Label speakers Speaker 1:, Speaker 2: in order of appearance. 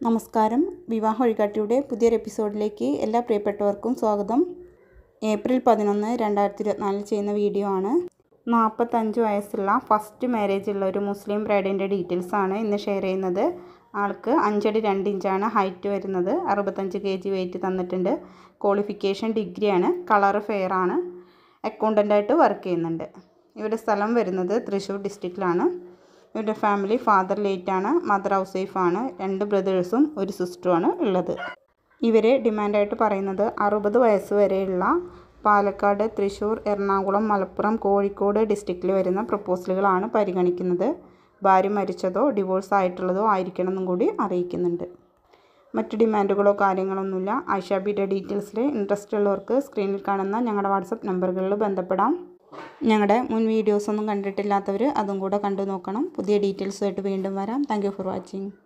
Speaker 1: നമസ്കാരം വിവാഹ വഴികാട്ടിയുടെ പുതിയൊരു എപ്പിസോഡിലേക്ക് എല്ലാ പ്രിയപ്പെട്ടവർക്കും സ്വാഗതം ഏപ്രിൽ പതിനൊന്ന് രണ്ടായിരത്തി ഇരുപത്തിനാലിൽ ചെയ്യുന്ന വീഡിയോ ആണ് നാൽപ്പത്തഞ്ച് വയസ്സുള്ള ഫസ്റ്റ് മാരേജ് ഉള്ള ഒരു മുസ്ലിം ബ്രൈഡിൻ്റെ ഡീറ്റെയിൽസ് ആണ് ഇന്ന് ഷെയർ ചെയ്യുന്നത് ആൾക്ക് അഞ്ചടി രണ്ട് ഇഞ്ചാണ് ഹൈറ്റ് വരുന്നത് അറുപത്തഞ്ച് കെ ജി വെയിറ്റ് തന്നിട്ടുണ്ട് ക്വാളിഫിക്കേഷൻ ഡിഗ്രിയാണ് കളർ ഫെയർ ആണ് അക്കൗണ്ടൻ്റായിട്ട് വർക്ക് ചെയ്യുന്നുണ്ട് ഇവരുടെ സ്ഥലം വരുന്നത് തൃശ്ശൂർ ഡിസ്ട്രിക്റ്റിലാണ് ഇവരുടെ ഫാമിലി ഫാദർ ലേറ്റ് ആണ് മദർ ഹൗസ് വൈഫ് ആണ് രണ്ട് ബ്രദേഴ്സും ഒരു സിസ്റ്ററുമാണ് ഉള്ളത് ഇവർ ഡിമാൻഡായിട്ട് പറയുന്നത് അറുപത് വയസ്സ് വരെയുള്ള പാലക്കാട് തൃശ്ശൂർ എറണാകുളം മലപ്പുറം കോഴിക്കോട് ഡിസ്ട്രിക്റ്റിൽ വരുന്ന പ്രപ്പോസലുകളാണ് പരിഗണിക്കുന്നത് ഭാര്യ മരിച്ചതോ ഡിവോഴ്സ് ആയിട്ടുള്ളതോ ആയിരിക്കണം എന്നും കൂടി അറിയിക്കുന്നുണ്ട് മറ്റ് ഡിമാൻഡുകളോ കാര്യങ്ങളൊന്നുമില്ല ഐഷാബിയുടെ ഡീറ്റെയിൽസിൽ ഇൻട്രസ്റ്റ് ഉള്ളവർക്ക് സ്ക്രീനിൽ കാണുന്ന ഞങ്ങളുടെ വാട്സപ്പ് നമ്പറുകളിൽ ബന്ധപ്പെടാം ഞങ്ങളുടെ മുൻ വീഡിയോസ് ഒന്നും കണ്ടിട്ടില്ലാത്തവർ അതും കൂടെ കണ്ടു നോക്കണം പുതിയ ഡീറ്റെയിൽസുമായിട്ട് വീണ്ടും വരാം താങ്ക് ഫോർ വാച്ചിങ്